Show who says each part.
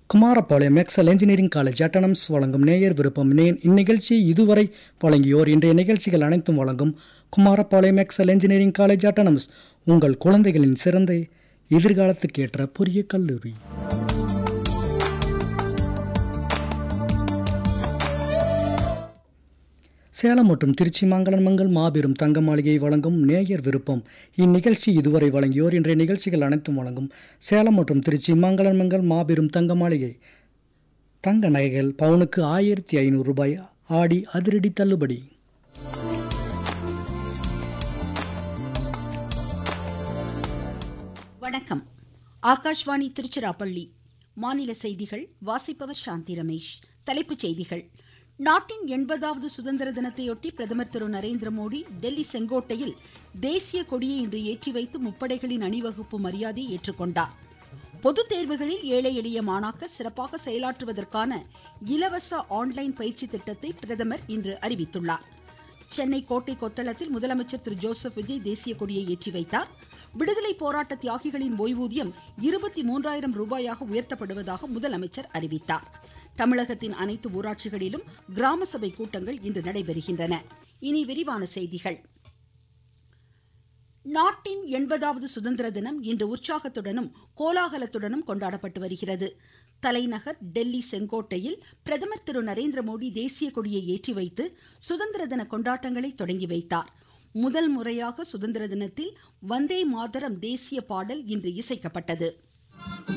Speaker 1: Kumarapalayam Excel engineering college autonomous வழங்கும் நேயர் விருப்பம் நே இந்நிகழ்ச்சியை இதுவரை வழங்கியோர் இன்றைய நிகழ்ச்சிகள் அனைத்தும் வழங்கும் Kumarapalayam Excel engineering college autonomous உங்கள் குழந்தைகளின் சிறந்த எதிர்காலத்துக்கேற்ற புதிய கல்லூரி சேலம் மற்றும் திருச்சி மங்களன்மங்கல் மாபெரும் தங்க மாளிகை வழங்கும் நேயர் விருப்பம் இந்நிகழ்ச்சி இதுவரை வழங்கியோர் இன்றைய நிகழ்ச்சிகள் அனைத்தும் வழங்கும் சேலம் மற்றும் திருச்சி மங்களன்மங்கல் மாபெரும் தங்க மாளிகை தங்க நகைகள் பவுனுக்கு ஆயிரத்தி ஐநூறு ரூபாய் ஆடி அதிரடி தள்ளுபடி
Speaker 2: வணக்கம் ஆகாஷ்வாணி திருச்சிராப்பள்ளி மாநில செய்திகள் வாசிப்பவர் சாந்தி ரமேஷ் தலைப்புச் செய்திகள் நாட்டின் எண்பதாவது சுதந்திர தினத்தையொட்டி பிரதமர் திரு நரேந்திர மோடி டெல்லி செங்கோட்டையில் தேசிய கொடியை இன்று ஏற்றி வைத்து முப்படைகளின் அணிவகுப்பு மரியாதையை ஏற்றுக்கொண்டார் பொதுத் தேர்வுகளில் ஏழை எளிய மாணாக்கர் சிறப்பாக செயலாற்றுவதற்கான இலவச ஆன்லைன் பயிற்சி திட்டத்தை பிரதமர் இன்று அறிவித்துள்ளார் சென்னை கோட்டை கொத்தளத்தில் முதலமைச்சர் திரு ஜோசப் விஜய் தேசிய கொடியை ஏற்றி வைத்தார் விடுதலை போராட்ட தியாகிகளின் ஓய்வூதியம் இருபத்தி மூன்றாயிரம் ரூபாயாக உயர்த்தப்படுவதாக முதலமைச்சர் அறிவித்தார் தமிழகத்தின் அனைத்து ஊராட்சிகளிலும் கிராம சபை கூட்டங்கள் இன்று நடைபெறுகின்றன இனி விரிவான செய்திகள் நாட்டின் எண்பதாவது சுதந்திர தினம் இன்று உற்சாகத்துடனும் கோலாகலத்துடனும் கொண்டாடப்பட்டு வருகிறது தலைநகர் டெல்லி செங்கோட்டையில் பிரதமர் திரு நரேந்திர மோடி தேசிய கொடியை ஏற்றி வைத்து சுதந்திர தின கொண்டாட்டங்களை தொடங்கி வைத்தார் முதல் முறையாக சுதந்திர தினத்தில் வந்தே மாதரம் தேசிய பாடல் இன்று இசைக்கப்பட்டது